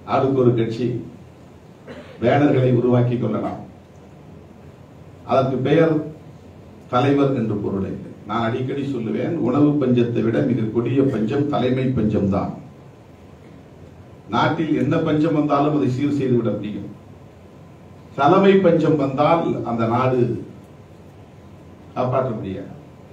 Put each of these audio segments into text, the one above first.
ஆளுக்கு ஒரு கட்சி பேனர்களை உருவாக்கி கொள்ளலாம் அதற்கு பெயர் தலைவர் என்று பொருள் இல்லை நான் அடிக்கடி சொல்லுவேன் உணவு பஞ்சத்தை விட மிக கொடிய பஞ்சம் தலைமை பஞ்சம் தான் நாட்டில் என்ன பஞ்சம் வந்தாலும் அதை சீர் செய்து விட முடியும் தலைமை பஞ்சம் வந்தால் அந்த நாடு காப்பாற்ற முடியாது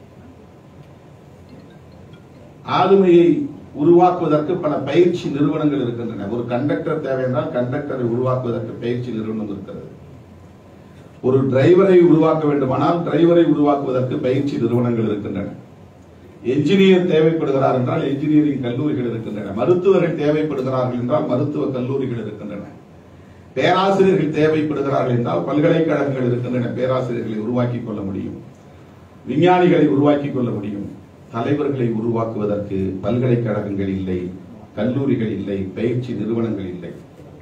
ஆளுமையை உருவாக்குவதற்கு பல பயிற்சி நிறுவனங்கள் இருக்கின்றன ஒரு கண்டக்டர் தேவை என்றால் கண்டக்டரை உருவாக்குவதற்கு பயிற்சி நிறுவனம் இருக்கிறது ஒரு டிரைவரை உருவாக்க வேண்டுமானால் டிரைவரை உருவாக்குவதற்கு பயிற்சி நிறுவனங்கள் இருக்கின்றன என்ஜினியர் தேவைப்படுகிறார் என்றால் என்ஜினியரிங் கல்லூரிகள் இருக்கின்றன மருத்துவர்கள் தேவைப்படுகிறார்கள் என்றால் மருத்துவ கல்லூரிகள் இருக்கின்றன பேராசிரியர்கள் தேவைப்படுகிறார்கள் என்றால் பல்கலைக்கழகங்கள் இருக்கின்றன பேராசிரியர்களை உருவாக்கிக் கொள்ள முடியும் விஞ்ஞானிகளை உருவாக்கிக் கொள்ள முடியும் தலைவர்களை உருவாக்குவதற்கு பல்கலைக்கழகங்கள் இல்லை கல்லூரிகள் இல்லை பயிற்சி நிறுவனங்கள் இல்லை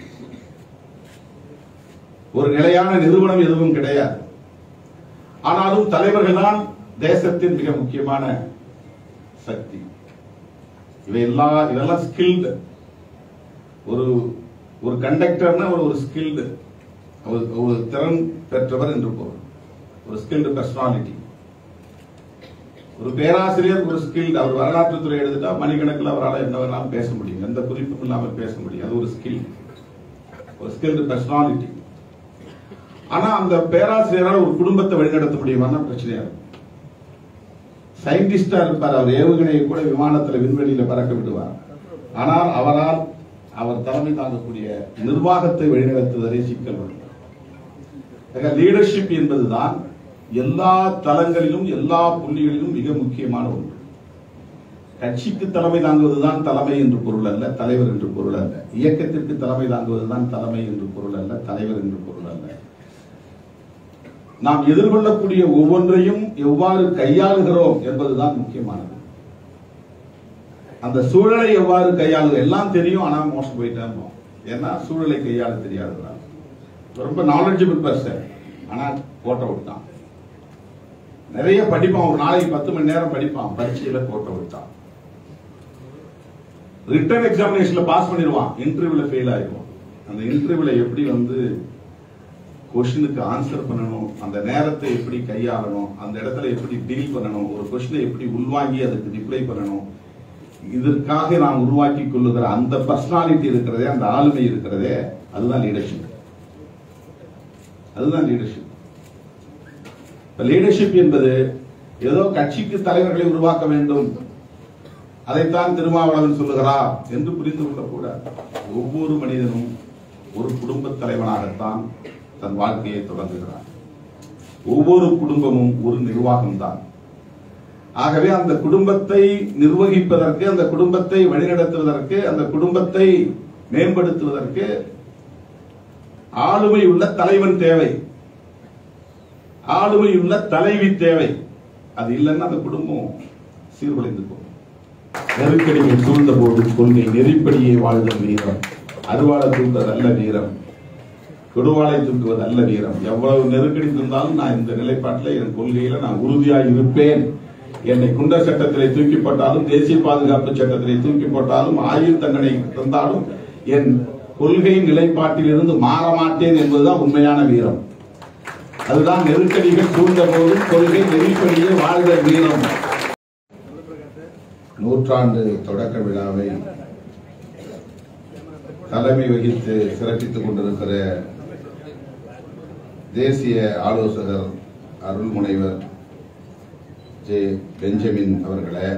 ஒரு நிலையான நிறுவனம் எதுவும் கிடையாது ஆனாலும் தலைவர்கள் தான் தேசத்தின் மிக முக்கியமான சக்தி இவையெல்லாம் இதெல்லாம் ஸ்கில்டு ஒரு ஒரு கண்டக்டர்னா ஒரு ஒரு ஸ்கில்டு ஒரு திறன் பெற்றவர் என்று பொருள் ஒரு ஸ்கில்டு பர்சனாலிட்டி ஒரு பேராசிரியர் ஒரு ஸ்கில் அவர் வரலாற்றுத் துறை எழுதிட்டா மணிக்கணக்கில் அவரால் என்ன வேணாலும் பேச முடியும் எந்த குறிப்பும் இல்லாமல் பேச முடியும் அது ஒரு ஸ்கில் ஒரு ஸ்கில்டு பர்சனாலிட்டி ஆனா அந்த பேராசிரியரால் ஒரு குடும்பத்தை வழிநடத்த முடியுமான்னா பிரச்சனையா இருக்கும் சயின்டிஸ்டா இருப்பார் அவர் ஏவுகணையை கூட விமானத்துல விண்வெளியில பறக்க விடுவார் ஆனால் அவரால் அவர் தலைமை தாங்கக்கூடிய நிர்வாகத்தை வழிநடத்துவதே சிக்கல் வரும் லீடர்ஷிப் என்பதுதான் எல்லா தளங்களிலும் எல்லா புள்ளிகளிலும் மிக முக்கியமான ஒன்று கட்சிக்கு தலைமை தாங்குவதுதான் தலைமை என்று பொருள் அல்ல தலைவர் என்று பொருள் அல்ல இயக்கத்திற்கு தலைமை தாங்குவதுதான் தலைமை என்று பொருள் அல்ல தலைவர் என்று பொருள் அல்ல நாம் எதிர்கொள்ளக்கூடிய ஒவ்வொன்றையும் எவ்வாறு கையாளுகிறோம் என்பதுதான் முக்கியமானது அந்த சூழலை எவ்வாறு கையாளுக எல்லாம் தெரியும் ஆனா மோசம் போயிட்டேன் ஏன்னா சூழலை கையாள தெரியாதுதான் ரொம்ப நாலேஜபிள் பர்சன் ஆனா கோட்டை விட்டான் நிறைய படிப்பான் ஒரு நாளைக்கு பத்து மணி நேரம் படிப்பான் பரீட்சையில கோட்டை விட்டான் ரிட்டர்ன் எக்ஸாமினேஷன்ல பாஸ் பண்ணிடுவான் இன்டர்வியூல ஃபெயில் ஆயிடுவான் அந்த இன்டர்வியூல எப்படி வந்து கொஸ்டினுக்கு ஆன்சர் பண்ணணும் அந்த நேரத்தை எப்படி கையாளணும் அந்த இடத்துல எப்படி டீல் பண்ணணும் ஒரு கொஸ்டினை எப்படி உள்வாங்கி அதுக்கு ரிப்ளை பண்ணணும் இதற்காக நாம் உருவாக்கி கொள்ளுகிற அந்த பர்சனாலிட்டி இருக்கிறதே அந்த ஆளுமை இருக்கிறதே அதுதான் லீடர்ஷிப் அதுதான் லீடர்ஷிப் இப்ப லீடர்ஷிப் என்பது ஏதோ கட்சிக்கு தலைவர்களை உருவாக்க வேண்டும் அதைத்தான் திருமாவளவன் சொல்லுகிறார் என்று புரிந்து கொள்ளக்கூடாது ஒவ்வொரு மனிதனும் ஒரு குடும்ப தலைவனாகத்தான் தன் வாழ்க்கையை தொடங்குகிறார் ஒவ்வொரு குடும்பமும் ஒரு நிர்வாகம் தான் ஆகவே அந்த குடும்பத்தை நிர்வகிப்பதற்கு அந்த குடும்பத்தை வழிநடத்துவதற்கு அந்த குடும்பத்தை மேம்படுத்துவதற்கு ஆளுமை உள்ள தலைவன் தேவை ஆளுமை உள்ள தலைவி தேவை அது இல்லைன்னா அந்த குடும்பம் சீர்குலைந்து போகும் நெருக்கடிகள் சூழ்ந்த போது கொள்கை நெறிப்படியே வாழ்தல் வீரம் அருவாளை தூக்குவது அல்ல வீரம் கொடுவாளை தூக்குவது அல்ல வீரம் எவ்வளவு நெருக்கடி தந்தாலும் நான் இந்த நிலைப்பாட்டில் என் கொள்கையில நான் உறுதியாக இருப்பேன் என்னை குண்டர் சட்டத்திலே தூக்கி போட்டாலும் தேசிய பாதுகாப்பு சட்டத்திலே தூக்கி போட்டாலும் ஆயுள் தண்டனை தந்தாலும் என் கொள்கை நிலைப்பாட்டில் இருந்து மாற மாட்டேன் என்பதுதான் உண்மையான வீரம் அதுதான் நெருக்கடிகள் சூழ்ந்த போதும் கொள்கை நெறிப்படியே வாழ்ந்த வீரம் நூற்றாண்டு தொடக்க விழாவை தலைமை வகித்து சிறப்பித்துக் கொண்டிருக்கிற தேசிய ஆலோசகர் அருள்முனைவர் ஜே பெஞ்சமின் அவர்களே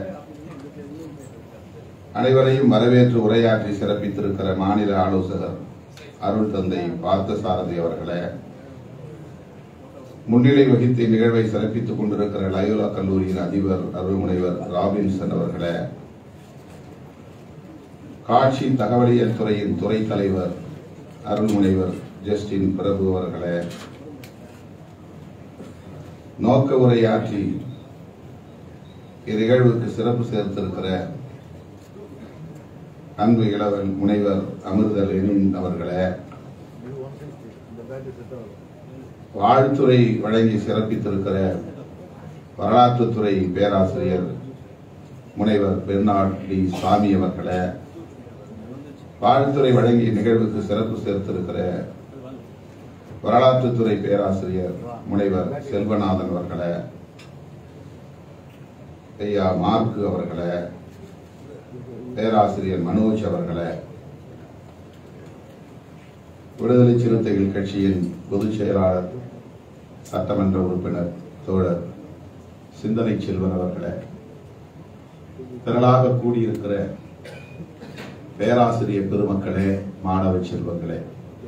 அனைவரையும் வரவேற்று உரையாற்றி சிறப்பித்திருக்கிற மாநில ஆலோசகர் அருள் தந்தை பார்த்தசாரதி அவர்களே முன்னிலை வகித்து நிகழ்வை சிறப்பித்துக் கொண்டிருக்கிற லயோலா கல்லூரியின் அதிபர் அருள்முனைவர் ராபின்சன் அவர்களே காட்சி தகவலியல் துறையின் துறை தலைவர் அருள்முனைவர் ஜஸ்டின் பிரபு அவர்களே நோக்க உரையாற்றி இந்நிகழ்வுக்கு சிறப்பு சேர்த்திருக்கிற அன்பு இளவல் முனைவர் அமிர்த லெனின் அவர்களே வாழ்த்துறை வழங்கி சிறப்பித்திருக்கிற வரலாற்றுத்துறை பேராசிரியர் முனைவர் பெர்னாட் டி சாமி அவர்களே வாழ்த்துறை வழங்கிய நிகழ்வுக்கு சிறப்பு சேர்த்திருக்கிற வரலாற்றுத்துறை பேராசிரியர் முனைவர் செல்வநாதன் அவர்களே ஐயா மார்க்கு அவர்களே பேராசிரியர் மனோஜ் அவர்களே விடுதலை சிறுத்தைகள் கட்சியின் பொதுச் செயலாளர் சட்டமன்ற உறுப்பினர் தோழர் சிந்தனை செல்வன் அவர்களே திரளாக கூடியிருக்கிற பேராசிரியர் பெருமக்களே மாணவ செல்வங்களே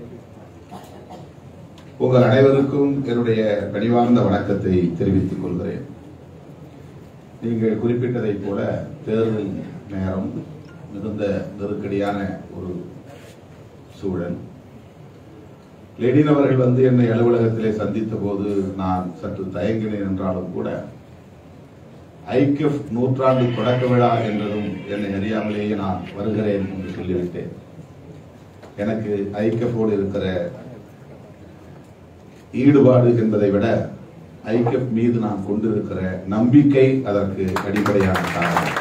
உங்கள் அனைவருக்கும் என்னுடைய பணிவார்ந்த வணக்கத்தை தெரிவித்துக் கொள்கிறேன் நீங்கள் குறிப்பிட்டதைப் போல தேர்தல் நேரம் மிகுந்த நெருக்கடியான ஒரு சூழல் லெனின் அவர்கள் வந்து என்னை அலுவலகத்திலே சந்தித்த போது நான் சற்று தயங்கினேன் என்றாலும் கூட ஐக்கியப் நூற்றாண்டு தொடக்க விழா என்றதும் என்னை அறியாமலேயே நான் வருகிறேன் என்று சொல்லிவிட்டேன் எனக்கு ஐக்கியப்போடு இருக்கிற ஈடுபாடு என்பதை விட ஐக்கியப் மீது நான் கொண்டிருக்கிற நம்பிக்கை அதற்கு அடிப்படையான காரணம்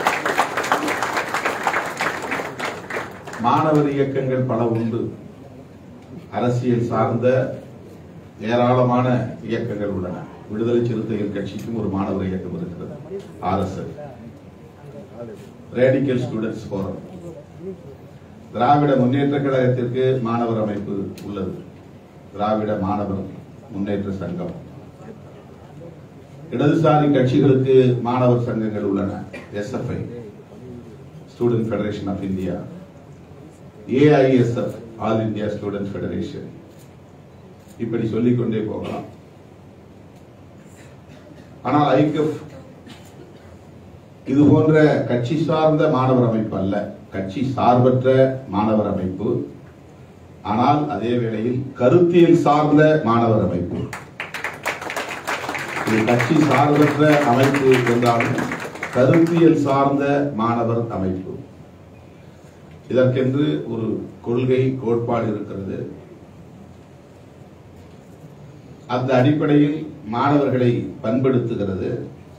மாணவர் இயக்கங்கள் பல உண்டு அரசியல் சார்ந்த ஏராளமான இயக்கங்கள் உள்ளன விடுதலை சிறுத்தைகள் கட்சிக்கும் ஒரு மாணவர் இயக்கம் இருக்கிறது ஆர்எஸ்எஸ் ரேடிக்கல் ஸ்டூடெண்ட்ஸ் போரம் திராவிட முன்னேற்ற கழகத்திற்கு மாணவர் அமைப்பு உள்ளது திராவிட மாணவர் முன்னேற்ற சங்கம் இடதுசாரி கட்சிகளுக்கு மாணவர் சங்கங்கள் உள்ளன SFI student federation of India AISF all India student federation இப்படி சொல்லிக் கொண்டே போகலாம் ஆனால் ஐக்கப் இது போன்ற கட்சி சார்ந்த மாணவர் அமைப்பு அல்ல கட்சி சார்பற்ற மாணவர் அமைப்பு ஆனால் அதே வேளையில் கருத்தியல் சார்ந்த மாணவர் அமைப்பு இது கட்சி சார்பற்ற அமைப்பு என்றாலும் கருத்தியல் சார்ந்த மாணவர் அமைப்பு இதற்கென்று ஒரு கொள்கை கோட்பாடு இருக்கிறது அந்த அடிப்படையில் மாணவர்களை பண்படுத்துகிறது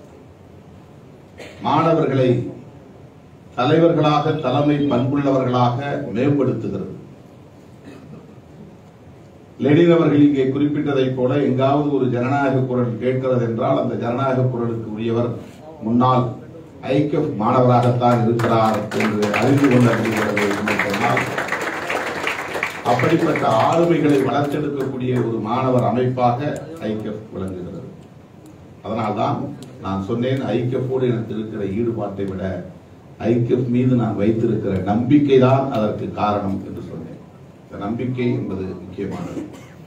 மாணவர்களை தலைவர்களாக தலைமை பண்புள்ளவர்களாக மேம்படுத்துகிறது லெனின் அவர்கள் இங்கே குறிப்பிட்டதைப் போல எங்காவது ஒரு ஜனநாயக குரல் கேட்கிறது என்றால் அந்த ஜனநாயக குரலுக்கு உரியவர் முன்னாள் ஐக்கிய மாணவராகத்தான் இருக்கிறார் என்று அறிந்து கொள்ள முடிகிறது என்று சொன்னால் அப்படிப்பட்ட ஆளுமைகளை வளர்த்தெடுக்கக்கூடிய ஒரு மாணவர் அமைப்பாக ஐக்கியப் விளங்குகிறது அதனால்தான் நான் சொன்னேன் ஐக்கியப்போடு எனக்கு இருக்கிற ஈடுபாட்டை விட ஐக்கியப் மீது நான் வைத்திருக்கிற நம்பிக்கை தான் அதற்கு காரணம் என்று சொன்னேன் இந்த நம்பிக்கை என்பது முக்கியமானது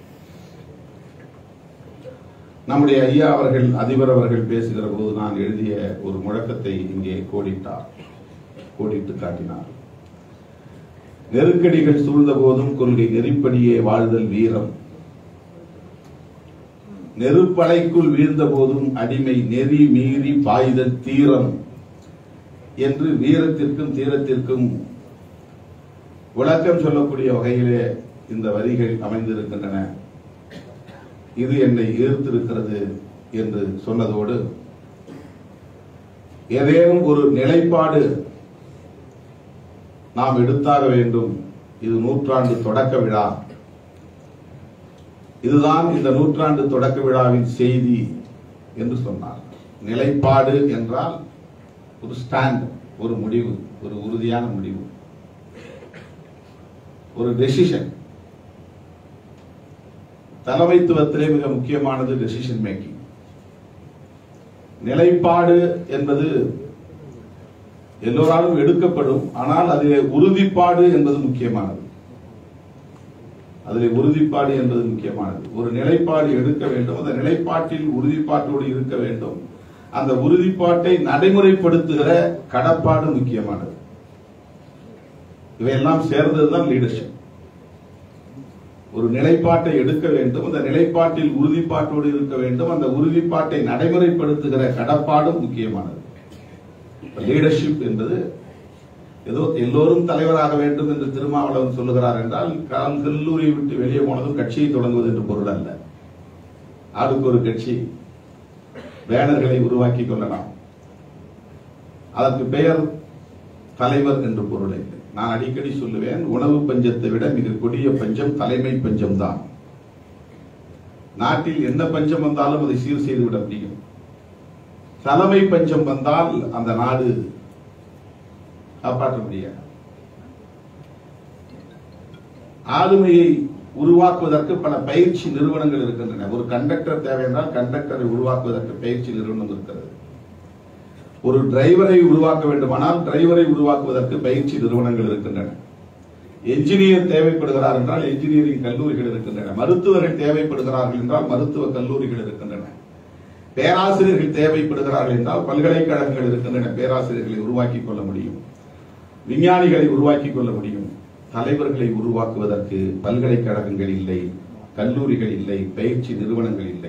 நம்முடைய ஐயா அவர்கள் அதிபர் அவர்கள் பேசுகிற போது நான் எழுதிய ஒரு முழக்கத்தை இங்கே கோடிட்டார் கோடிட்டு காட்டினார் நெருக்கடிகள் சூழ்ந்த போதும் கொள்கை நெறிப்படியே வாழ்தல் வீரம் நெருப்பலைக்குள் வீழ்ந்த போதும் அடிமை நெறி மீறி பாய்தல் தீரம் என்று வீரத்திற்கும் தீரத்திற்கும் விளக்கம் சொல்லக்கூடிய வகையிலே இந்த வரிகள் அமைந்திருக்கின்றன இது என்னை ஈர்த்திருக்கிறது என்று சொன்னதோடு ஏதேனும் ஒரு நிலைப்பாடு நாம் எடுத்தாக வேண்டும் இது நூற்றாண்டு தொடக்க விழா இதுதான் இந்த நூற்றாண்டு தொடக்க விழாவின் செய்தி என்று சொன்னார் நிலைப்பாடு என்றால் ஒரு ஸ்டாண்ட் ஒரு முடிவு ஒரு உறுதியான முடிவு ஒரு டெசிஷன் தலைமைத்துவத்திலே மிக முக்கியமானது டெசிஷன் மேக்கிங் நிலைப்பாடு என்பது எல்லோராலும் எடுக்கப்படும் ஆனால் அதிலே உறுதிப்பாடு என்பது முக்கியமானது அதிலே உறுதிப்பாடு என்பது முக்கியமானது ஒரு நிலைப்பாடு எடுக்க வேண்டும் அந்த நிலைப்பாட்டில் உறுதிப்பாட்டோடு இருக்க வேண்டும் அந்த உறுதிப்பாட்டை நடைமுறைப்படுத்துகிற கடப்பாடு முக்கியமானது இவையெல்லாம் சேர்ந்ததுதான் லீடர்ஷிப் ஒரு நிலைப்பாட்டை எடுக்க வேண்டும் அந்த நிலைப்பாட்டில் உறுதிப்பாட்டோடு இருக்க வேண்டும் அந்த உறுதிப்பாட்டை நடைமுறைப்படுத்துகிற கடப்பாடும் முக்கியமானது லீடர்ஷிப் என்பது ஏதோ எல்லோரும் தலைவராக வேண்டும் என்று திருமாவளவன் சொல்லுகிறார் என்றால் கால் கல்லூரியை விட்டு வெளியே போனதும் கட்சியை தொடங்குவது என்று பொருள் அல்ல ஆளுக்கு ஒரு கட்சி பேனர்களை உருவாக்கி கொள்ளலாம் அதற்கு பெயர் தலைவர் என்று பொருள் இல்லை நான் அடிக்கடி சொல்லுவேன் உணவு பஞ்சத்தை விட மிக கொடிய பஞ்சம் தலைமை பஞ்சம் தான் நாட்டில் என்ன பஞ்சம் வந்தாலும் அதை சீர் செய்து விட முடியும் தலைமை பஞ்சம் வந்தால் அந்த நாடு காப்பாற்ற முடியாது ஆளுமையை உருவாக்குவதற்கு பல பயிற்சி நிறுவனங்கள் இருக்கின்றன ஒரு கண்டக்டர் தேவை என்றால் கண்டக்டரை உருவாக்குவதற்கு பயிற்சி நிறுவனம் இருக்கிறது ஒரு டிரைவரை உருவாக்க வேண்டுமானால் டிரைவரை உருவாக்குவதற்கு பயிற்சி நிறுவனங்கள் இருக்கின்றன என்ஜினியர் தேவைப்படுகிறார் என்றால் என்ஜினியரிங் கல்லூரிகள் இருக்கின்றன மருத்துவர்கள் தேவைப்படுகிறார்கள் என்றால் மருத்துவ கல்லூரிகள் இருக்கின்றன பேராசிரியர்கள் தேவைப்படுகிறார்கள் என்றால் பல்கலைக்கழகங்கள் இருக்கின்றன பேராசிரியர்களை உருவாக்கி கொள்ள முடியும் விஞ்ஞானிகளை உருவாக்கி கொள்ள முடியும் தலைவர்களை உருவாக்குவதற்கு பல்கலைக்கழகங்கள் இல்லை கல்லூரிகள் இல்லை பயிற்சி நிறுவனங்கள் இல்லை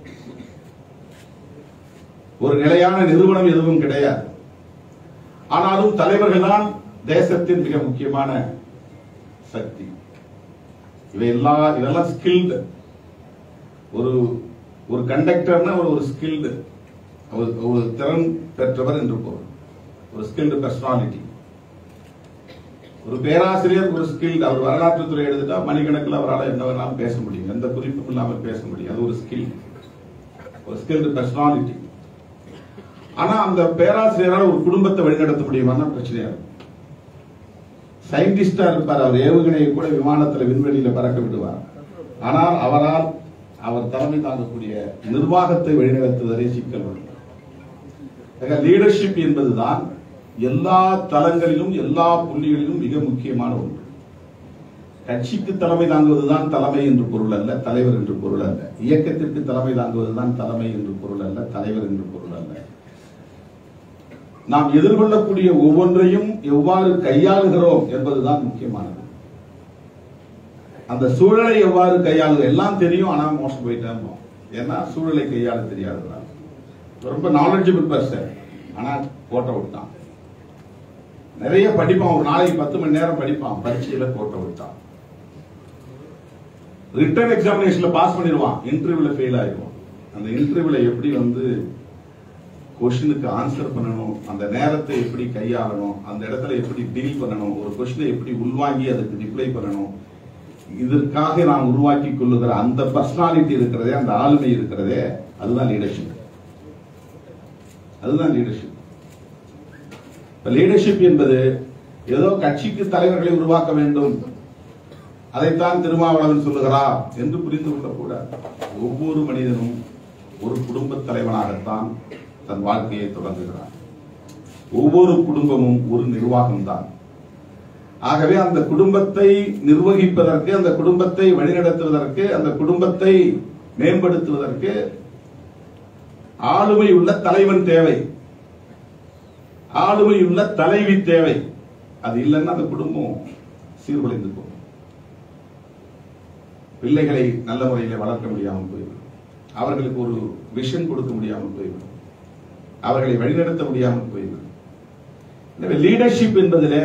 ஒரு நிலையான நிறுவனம் எதுவும் கிடையாது ஆனாலும் தலைவர்கள் தான் தேசத்தின் மிக முக்கியமான சக்தி இவை எல்லா இதெல்லாம் ஸ்கில்டு ஒரு ஒரு கண்டக்டர்னா ஒரு ஒரு ஸ்கில்டு ஒரு ஒரு திறன் பெற்றவர் என்று பொருள் ஒரு ஸ்கில்டு பர்சனாலிட்டி ஒரு பேராசிரியர் ஒரு ஸ்கில் அவர் வரலாற்று துறை எடுத்துட்டா மணிக்கணக்கில் அவரால் என்ன வேணாலும் பேச முடியும் எந்த குறிப்பும் இல்லாமல் பேச முடியும் அது ஒரு ஸ்கில் ஒரு ஸ்கில்டு பர்சனாலிட்டி ஆனா அந்த பேராசிரியரால் ஒரு குடும்பத்தை வழிநடத்த முடியுமான்னா பிரச்சனையா இருக்கும் சயின்டிஸ்டா இருப்பார் அவர் ஏவுகணையை கூட விமானத்துல விண்வெளியில பறக்க விடுவார் ஆனால் அவரால் அவர் தலைமை தாங்கக்கூடிய நிர்வாகத்தை வழிநடத்துவதே சிக்கல் வரும் லீடர்ஷிப் என்பதுதான் எல்லா தளங்களிலும் எல்லா புள்ளிகளிலும் மிக முக்கியமான ஒன்று கட்சிக்கு தலைமை தாங்குவதுதான் தலைமை என்று பொருள் அல்ல தலைவர் என்று பொருள் அல்ல இயக்கத்திற்கு தலைமை தாங்குவதுதான் தலைமை என்று பொருள் அல்ல தலைவர் என்று பொருள் அல்ல நாம் எதிர்கொள்ளக்கூடிய ஒவ்வொன்றையும் எவ்வாறு கையாளுகிறோம் என்பதுதான் முக்கியமானது அந்த சூழலை எவ்வாறு கையாளுது எல்லாம் தெரியும் ஆனா மோசம் போயிட்டே இருப்போம் ஏன்னா சூழலை கையாள தெரியாததுதான் ரொம்ப நாலேஜபிள் பர்சன் ஆனா கோட்டை விட்டான் நிறைய படிப்பான் ஒரு நாளைக்கு பத்து மணி நேரம் படிப்பான் பரீட்சையில கோட்டை விட்டான் ரிட்டர்ன் எக்ஸாமினேஷன்ல பாஸ் பண்ணிடுவான் இன்டர்வியூல ஃபெயில் ஆயிடுவான் அந்த இன்டர்வியூல எப்படி வந்து கொஸ்டினுக்கு ஆன்சர் பண்ணணும் அந்த நேரத்தை எப்படி கையாளணும் அந்த இடத்துல எப்படி டீல் பண்ணணும் ஒரு கொஸ்டினை எப்படி உள்வாங்கி அதுக்கு ரிப்ளை பண்ணணும் இதற்காக நாம் உருவாக்கி கொள்ளுகிற அந்த பர்சனாலிட்டி இருக்கிறதே அந்த ஆளுமை இருக்கிறதே அதுதான் லீடர்ஷிப் அதுதான் லீடர்ஷிப் இப்ப லீடர்ஷிப் என்பது ஏதோ கட்சிக்கு தலைவர்களை உருவாக்க வேண்டும் அதைத்தான் திருமாவளவன் சொல்லுகிறார் என்று புரிந்து கொள்ளக்கூடாது ஒவ்வொரு மனிதனும் ஒரு குடும்ப தலைவனாகத்தான் தன் வாழ்க்கையை தொடங்குகிறார் ஒவ்வொரு குடும்பமும் ஒரு நிர்வாகம்தான் ஆகவே அந்த குடும்பத்தை நிர்வகிப்பதற்கு அந்த குடும்பத்தை வழிநடத்துவதற்கு அந்த குடும்பத்தை மேம்படுத்துவதற்கு ஆளுமை உள்ள தலைவன் தேவை ஆளுமை உள்ள தலைவி தேவை அது இல்லைன்னா அந்த குடும்பம் சீர்குலைந்து போகும் பிள்ளைகளை நல்ல முறையில் வளர்க்க முடியாமல் போய்விடும் அவர்களுக்கு ஒரு விஷன் கொடுக்க முடியாமல் போய்விடும் அவர்களை வழிநடத்த முடியாமல் போய்விடும் எனவே லீடர்ஷிப் என்பதில்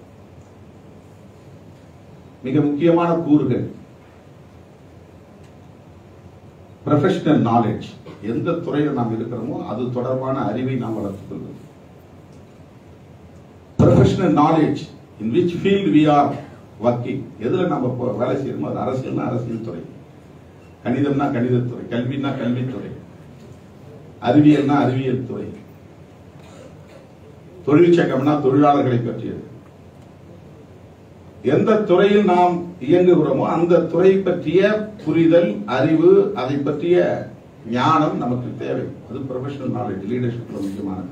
மிக முக்கியமான கூறுகள் ப்ரொஃபஷனல் நாலேஜ் எந்த துறையில் நாம் இருக்கிறோமோ அது தொடர்பான அறிவை நாம் வளர்த்துக் கொள்வது professional knowledge in which field we are working எதுல நம்ம இப்போ வேலை செய்யணுமோ அது அரசியல்னா அரசியல் துறை கணிதம்னா கணிதத்துறை கல்வினா கல்வித்துறை அறிவியல்னா அறிவியல் துறை தொழிற்சங்கம்னா தொழிலாளர்களை பற்றியது எந்த துறையில் நாம் இயங்குகிறோமோ அந்த துறை பற்றிய புரிதல் அறிவு அதை பற்றிய ஞானம் நமக்கு தேவை அது ப்ரொஃபஷனல் நாலேஜ் லீடர்ஷிப் முக்கியமானது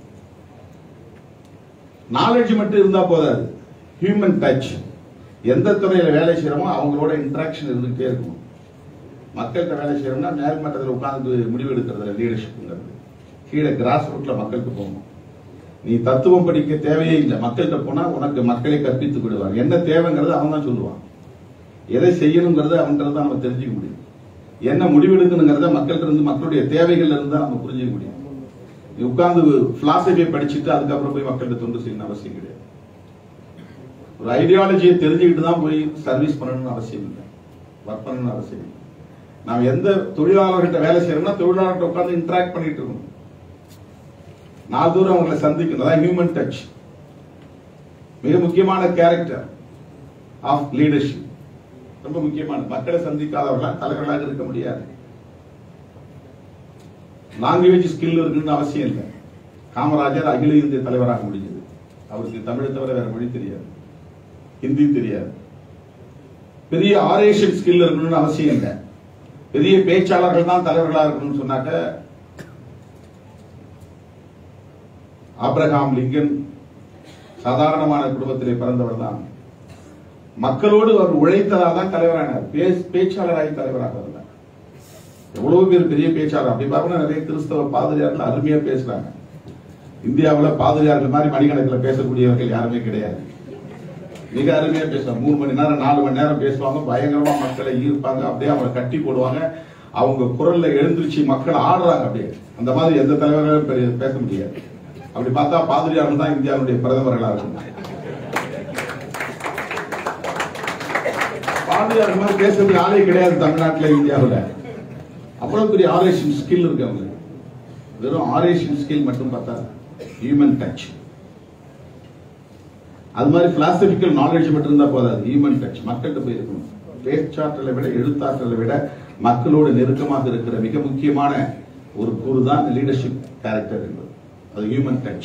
நாலேஜ் மட்டும் இருந்தா போதாது ஹியூமன் டச் எந்த துறையில வேலை செய்யறோமோ அவங்களோட இன்டராக்ஷன் இருந்துகிட்டே இருக்கும் மக்கள்கிட்ட வேலை செய்யறோம்னா மேல் மட்டத்தில் உட்கார்ந்து முடிவு எடுக்கிறதுல லீடர்ஷிப்ங்கிறது கீழே கிராஸ் ரூட்ல மக்களுக்கு போகணும் நீ தத்துவம் படிக்க தேவையே இல்லை மக்கள்கிட்ட போனா உனக்கு மக்களை கற்பித்துக் விடுவார் என்ன தேவைங்கிறது அவன் தான் சொல்லுவான் எதை செய்யணுங்கிறத அவன்கிட்ட தான் நம்ம தெரிஞ்சுக்க முடியும் என்ன முடிவெடுக்கணுங்கிறத மக்கள்கிட்ட இருந்து மக்களுடைய தேவைகள்ல இருந்து தான் நம்ம புரிஞ்சுக்க முடியும் நீ உட்கார்ந்து பிலாசபியை படிச்சுட்டு அதுக்கப்புறம் போய் மக்கள்கிட்ட தொண்டு செய்யணும் அவசியம் கிடையாது ஒரு ஐடியாலஜியை தெரிஞ்சுக்கிட்டு தான் போய் சர்வீஸ் பண்ணணும்னு அவசியம் இல்லை ஒர்க் பண்ணணும்னு அவசியம் இல்லை நாம் எந்த தொழிலாளர்கிட்ட வேலை செய்யறோம்னா தொழிலாளர்கிட்ட உட்கார்ந்து இன்டராக்ட் பண்ணிட்டு இருக்கணும் நாலு தூரம் அவங்களை சந்திக்கணும் அதான் ஹியூமன் டச் மிக முக்கியமான கேரக்டர் ஆஃப் லீடர்ஷிப் ரொம்ப முக்கியமான மக்களை சந்திக்காதவர்களால் தலைவர்களாக இருக்க முடியாது லாங்குவேஜ் ஸ்கில் இருக்குன்னு அவசியம் இல்லை காமராஜர் அகில இந்திய தலைவராக முடிஞ்சது அவருக்கு தமிழை தவிர வேற மொழி தெரியாது ஹிந்தி தெரியாது பெரிய ஆரேஷன் ஸ்கில் இருக்கணும்னு அவசியம் இல்லை பெரிய பேச்சாளர்கள் தான் தலைவர்களா இருக்கணும்னு சொன்னாக்க ஆப்ரஹாம் லிங்கன் சாதாரணமான குடும்பத்திலே பிறந்தவர் தான் மக்களோடு அவர் உழைத்ததால் தான் தலைவரானார் பேஸ்- பேச்சாளராகி தலைவராக இருந்தார் எவ்வளவு பேர் பெரிய பேச்சாளர் அப்படி பார்த்தா நிறைய கிறிஸ்தவ பாதிரியார்கள் அருமையா பேசுறாங்க இந்தியாவுல பாதிரியார்கள் மாதிரி மணிக்கணக்கில் பேசக்கூடியவர்கள் யாருமே கிடையாது மிக அருமையா பேசுவாங்க மூணு மணி நேரம் நாலு மணி நேரம் பேசுவாங்க பயங்கரமா மக்களை ஈர்ப்பாங்க அப்படியே அவங்களை கட்டி போடுவாங்க அவங்க குரல்ல எழுந்திருச்சு மக்கள் ஆடுறாங்க அப்படியே அந்த மாதிரி எந்த தலைவர்களும் பெரிய பேச முடியாது அப்படி பார்த்தா பாதிரியார்கள் தான் இந்தியாவுடைய பிரதமர்களா இருக்கும் பாதிரியார் மாதிரி பேசுறதுக்கு ஆளே கிடையாது தமிழ்நாட்டுல இந்தியாவுல அவ்வளவு பெரிய ஆரேஷன் ஸ்கில் இருக்கு அவங்களுக்கு வெறும் ஆரேஷன் ஸ்கில் மட்டும் பார்த்தா ஹியூமன் டச் அது மாதிரி பிலாசபிக்கல் நாலேஜ் மட்டும் இருந்தா போதாது ஹியூமன் டச் மக்கள்கிட்ட போய் இருக்கணும் பேச்சாற்றலை விட எழுத்தாற்றலை விட மக்களோடு நெருக்கமாக இருக்கிற மிக முக்கியமான ஒரு கூறு தான் லீடர்ஷிப் கேரக்டர் என்பது அது ஹியூமன் டச்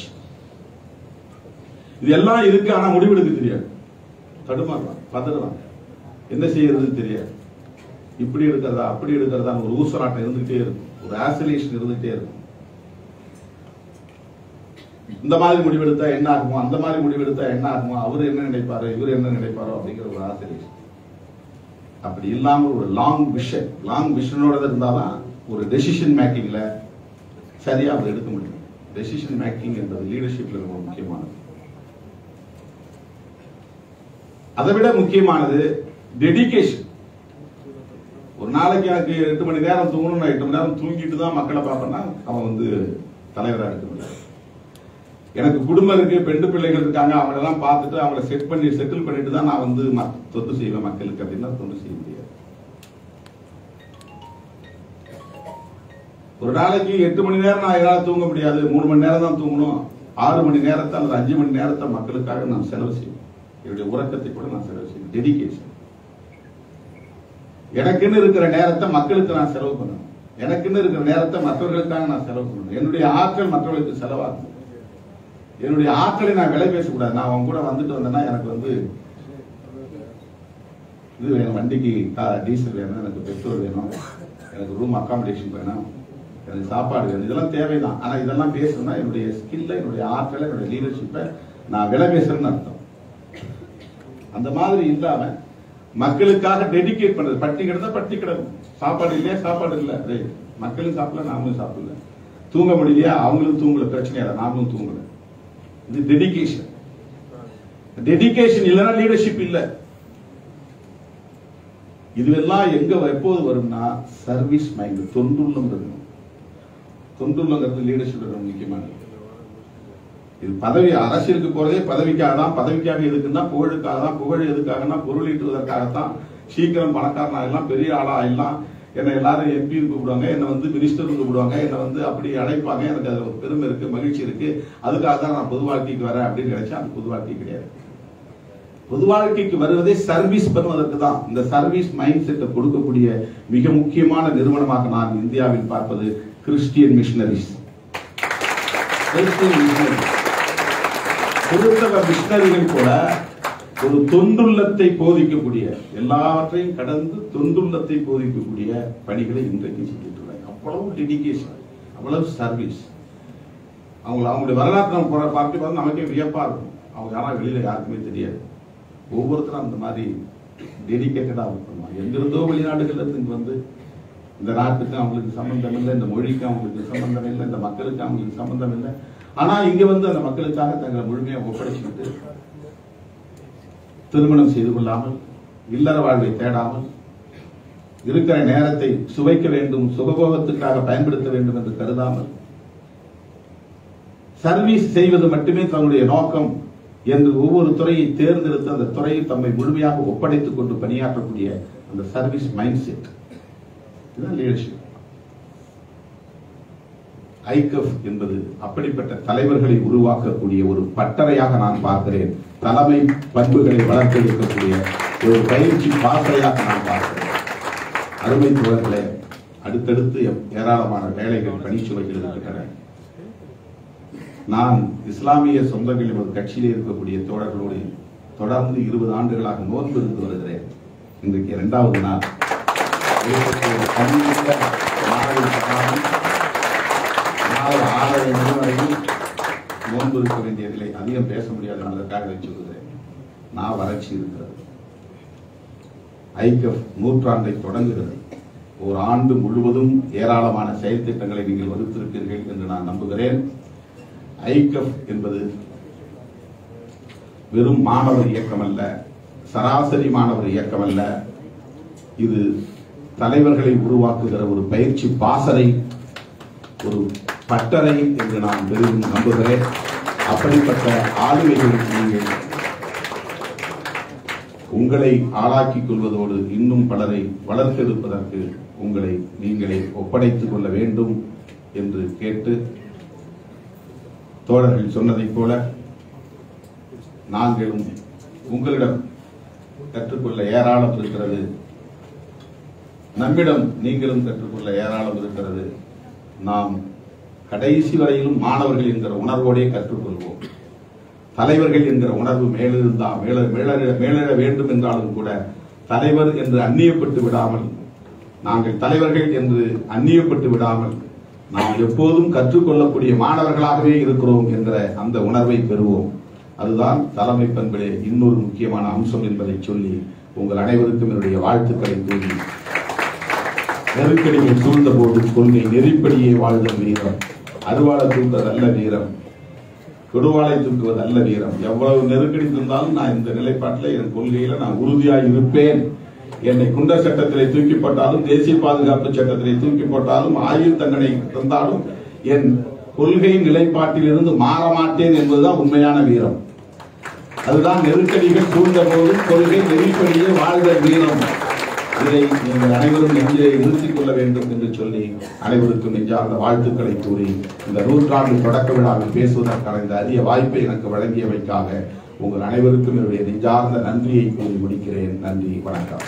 இது எல்லாம் இருக்கு ஆனா முடிவெடுக்க தெரியாது தடுமாறுறான் பதறான் என்ன செய்யறதுன்னு தெரியாது இப்படி இருக்கிறதா அப்படி இருக்கிறதா ஒரு ஊசலாட்டம் இருந்துகிட்டே இருக்கும் ஒரு ஆசிலேஷன் இருந்துகிட்டே இருக்கும் இந்த மாதிரி முடிவெடுத்தா என்ன ஆகுமோ அந்த மாதிரி முடிவெடுத்தா என்ன ஆகுமோ அவர் என்ன நினைப்பாரு இவர் என்ன நினைப்பாரோ அப்படிங்கிற ஒரு ஆசிலேஷன் அப்படி இல்லாம ஒரு லாங் விஷன் லாங் விஷனோட இருந்தாதான் ஒரு டெசிஷன் மேக்கிங்ல சரியா அவர் எடுக்க முடியும் டெசிஷன் மேக்கிங் என்பது லீடர்ஷிப்ல ரொம்ப முக்கியமானது அதை விட முக்கியமானது டெடிகேஷன் ஒரு நாளைக்கு எனக்கு எட்டு மணி நேரம் தூங்கணும் நான் எட்டு மணி நேரம் தூங்கிட்டு தான் மக்களை பார்ப்பேன்னா அவன் வந்து தலைவராக இருக்க முடியாது எனக்கு குடும்பம் இருக்கு பெண்டு பிள்ளைகள் இருக்காங்க அவங்கள எல்லாம் பார்த்துட்டு அவங்கள செட் பண்ணி செட்டில் பண்ணிட்டு தான் நான் வந்து ம- தொண்டு செய்வேன் மக்களுக்கு அப்படின்னா தொண்டு செய்ய முடியாது ஒரு நாளைக்கு எட்டு மணி நேரம் நான் என்னால தூங்க முடியாது மூணு மணி நேரம் தான் தூங்கணும் ஆறு மணி நேரத்தை அல்லது அஞ்சு மணி நேரத்தை மக்களுக்காக நான் செலவு செய்வேன் என்னுடைய உறக்கத்தை கூட நான் செலவு செய்வேன் டெடிகேஷன் எனக்குன்னு இருக்கிற நேரத்தை மக்களுக்கு நான் செலவு பண்ணணும் எனக்குன்னு இருக்கிற நேரத்தை மற்றவர்களுக்காக நான் செலவு பண்ணணும் என்னுடைய ஆற்றல் மற்றவர்களுக்கு செலவாகும் என்னுடைய ஆற்றலை நான் விலை பேசக்கூடாது நான் அவங்க கூட வந்துட்டு வந்தேன்னா எனக்கு வந்து இது வேணும் வண்டிக்கு கா- டீசல் வேணும் எனக்கு பெட்ரோல் வேணும் எனக்கு ரூம் அகாமடேஷன் வேணும் எனக்கு சாப்பாடு வேணும் இதெல்லாம் தேவைதான் ஆனா இதெல்லாம் பேசணும்னா என்னுடைய ஸ்கில்ல என்னுடைய ஆற்றலை என்னுடைய லீடர்ஷிப்பை நான் விலை பேசுறேன்னு அர்த்தம் அந்த மாதிரி இல்லாம மக்களுக்காக டெடிகேட் பண்றது பட்டி கிடந்தா பட்டி கிடக்கும் சாப்பாடு இல்லையா சாப்பாடு இல்ல ரைட் மக்களும் சாப்பிடல நாமளும் சாப்பிடல தூங்க முடியலையா அவங்களும் தூங்கல பிரச்சனை இல்லை நாமளும் தூங்கல இது டெடிகேஷன் டெடிகேஷன் இல்லைன்னா லீடர்ஷிப் இல்ல இதுவெல்லாம் எங்க எப்போது வரும்னா சர்வீஸ் மைண்ட் தொண்டுள்ளம் இருக்கணும் தொண்டுள்ளங்கிறது லீடர்ஷிப் ரொம்ப முக்கியமானது இது பதவி அரசியலுக்கு போறதே பதவிக்காக தான் பதவிக்காக எதுக்குன்னா புகழுக்காக தான் புகழ் எதுக்காகனா பொருள் ஈட்டுவதற்காகத்தான் சீக்கிரம் பணக்காரன் ஆயிடலாம் பெரிய ஆளா ஆயிடலாம் என்னை எல்லாரும் எம்பி கூப்பிடுவாங்க என்னை வந்து மினிஸ்டர் கூப்பிடுவாங்க என்னை வந்து அப்படி அழைப்பாங்க எனக்கு அதுல ஒரு பெருமை இருக்கு மகிழ்ச்சி இருக்கு அதுக்காக தான் நான் பொது வாழ்க்கைக்கு வரேன் அப்படின்னு நினைச்சா அது பொது வாழ்க்கை கிடையாது பொது வாழ்க்கைக்கு வருவதே சர்வீஸ் பண்ணுவதற்கு தான் இந்த சர்வீஸ் மைண்ட் செட்டை கொடுக்கக்கூடிய மிக முக்கியமான நிறுவனமாக நான் இந்தியாவில் பார்ப்பது கிறிஸ்டியன் மிஷனரிஸ் கிறிஸ்டியன் மிஷனரிஸ் கிறிஸ்தவ மிஷனரிகள் கூட ஒரு தொண்டுள்ளத்தை போதிக்கக்கூடிய எல்லாவற்றையும் கடந்து தொண்டுள்ளத்தை போதிக்கக்கூடிய பணிகளை இன்றைக்கு செஞ்சுட்டு இருக்காங்க அவ்வளவு டெடிகேஷன் அவ்வளவு சர்வீஸ் அவங்க அவங்களுடைய வரலாற்று நம்ம போற பார்த்து பார்த்து நமக்கே வியப்பா இருக்கும் அவங்க யாரா வெளியில யாருக்குமே தெரியாது ஒவ்வொருத்தரும் அந்த மாதிரி டெடிகேட்டடா ஒர்க் பண்ணுவாங்க எங்கிருந்தோ வெளிநாடுகள்ல இருந்து இங்க வந்து இந்த நாட்டுக்கு அவங்களுக்கு சம்பந்தம் இல்லை இந்த மொழிக்கு அவங்களுக்கு சம்பந்தம் இல்லை இந்த மக்களுக்கு அவங்களுக்கு சம்பந்தம் இல்லை ஆனா இங்க வந்து அந்த மக்களுக்காக தங்களை முழுமையா ஒப்படைச்சுக்கிட்டு திருமணம் செய்து கொள்ளாமல் இல்லற வாழ்வை தேடாமல் இருக்கிற நேரத்தை சுவைக்க வேண்டும் சுகபோகத்துக்காக பயன்படுத்த வேண்டும் என்று கருதாமல் சர்வீஸ் செய்வது மட்டுமே தன்னுடைய நோக்கம் என்று ஒவ்வொரு துறையை தேர்ந்தெடுத்து அந்த துறையில் தம்மை முழுமையாக ஒப்படைத்துக் கொண்டு பணியாற்றக்கூடிய அந்த சர்வீஸ் மைண்ட் செட் இதுதான் லீடர்ஷிப் ஐகப் என்பது அப்படிப்பட்ட தலைவர்களை உருவாக்கக்கூடிய ஒரு பட்டறையாக நான் பார்க்கிறேன் தலைமை பண்புகளை வளர்த்தெடுக்கக்கூடிய ஒரு பயிற்சி பாசறையாக நான் பார்க்கிறேன் அருமை தோழர்களே அடுத்தடுத்து ஏராளமான வேலைகள் பணிச்சுவைகள் இருக்கின்றன நான் இஸ்லாமிய சொந்தங்களில் ஒரு கட்சியிலே இருக்கக்கூடிய தோழர்களோடு தொடர்ந்து இருபது ஆண்டுகளாக நோன்பு இருந்து வருகிறேன் இன்றைக்கு இரண்டாவது நாள் இருபத்தி ஒரு தனித்த மாலை சகாயம், மாலை ஆறரை மணி வரையில் நோன்பு இருக்க வேண்டியதில்லை அதிகம் பேச முடியாது என்பதற்காக இதை சொல்கிறேன் நான் வறட்சி இருக்கிறது ஐக்கப் நூற்றாண்டை தொடங்குகிறது ஒரு ஆண்டு முழுவதும் ஏராளமான செயல் திட்டங்களை நீங்கள் வகுத்திருப்பீர்கள் என்று நான் நம்புகிறேன் ஐக்கப் என்பது வெறும் மாணவர் இயக்கம் அல்ல சராசரி மாணவர் இயக்கம் அல்ல இது தலைவர்களை உருவாக்குகிற ஒரு பயிற்சி பாசறை ஒரு பட்டறை என்று நான் பெரிதும் நம்புகிறேன் அப்படிப்பட்ட ஆளுமைகளுக்கு நீங்கள் உங்களை ஆளாக்கிக் கொள்வதோடு இன்னும் பலரை வளர்த்தெடுப்பதற்கு உங்களை நீங்களே ஒப்படைத்துக் கொள்ள வேண்டும் என்று கேட்டு தோழர்கள் சொன்னதைப் போல நாங்களும் உங்களிடம் கற்றுக்கொள்ள ஏராளம் இருக்கிறது நம்மிடம் நீங்களும் கற்றுக்கொள்ள ஏராளம் இருக்கிறது நாம் கடைசி வரையிலும் மாணவர்கள் என்கிற உணர்வோடே கற்றுக்கொள்வோம் தலைவர்கள் என்கிற உணர்வு மேலிருந்தா மேல மேலெழ மேலெழ வேண்டும் என்றாலும் கூட தலைவர் என்று அந்நியப்பட்டு விடாமல் நாங்கள் தலைவர்கள் என்று அந்நியப்பட்டு விடாமல் நாம் எப்போதும் கற்றுக்கொள்ளக்கூடிய மாணவர்களாகவே இருக்கிறோம் என்ற அந்த உணர்வை பெறுவோம் அதுதான் தலைமை பண்பிலே இன்னொரு முக்கியமான அம்சம் என்பதை சொல்லி உங்கள் அனைவருக்கும் என்னுடைய வாழ்த்துக்களை கூறி நெருக்கடிகள் சூழ்ந்த போது கொள்கை நெறிப்படியே வாழ்தல் வீரம் அருவாளை தூக்குவது அல்ல வீரம் கொடுவாளை தூக்குவது அல்ல வீரம் எவ்வளவு நெருக்கடி தந்தாலும் நான் இந்த நிலைப்பாட்டில் என் கொள்கையில நான் உறுதியாய் இருப்பேன் என்னை குண்டர் சட்டத்திலே தூக்கி போட்டாலும் தேசிய பாதுகாப்பு சட்டத்திலே தூக்கி போட்டாலும் ஆயுள் தண்டனை தந்தாலும் என் கொள்கை நிலைப்பாட்டில் இருந்து மாற மாட்டேன் என்பதுதான் உண்மையான வீரம் அதுதான் நெருக்கடிகள் சூழ்ந்த போது கொள்கை நெறிப்படியே வாழ்ந்த வீரம் இதை நீங்கள் அனைவரும் நெஞ்சிலே நிறுத்திக் கொள்ள வேண்டும் என்று சொல்லி அனைவருக்கும் நெஞ்சார்ந்த வாழ்த்துக்களை கூறி இந்த நூற்றாண்டு தொடக்க விழாவில் பேசுவதற்கான இந்த அரிய வாய்ப்பை எனக்கு வழங்கியமைக்காக உங்கள் அனைவருக்கும் என்னுடைய நெஞ்சார்ந்த நன்றியை கூறி முடிக்கிறேன் நன்றி வணக்கம்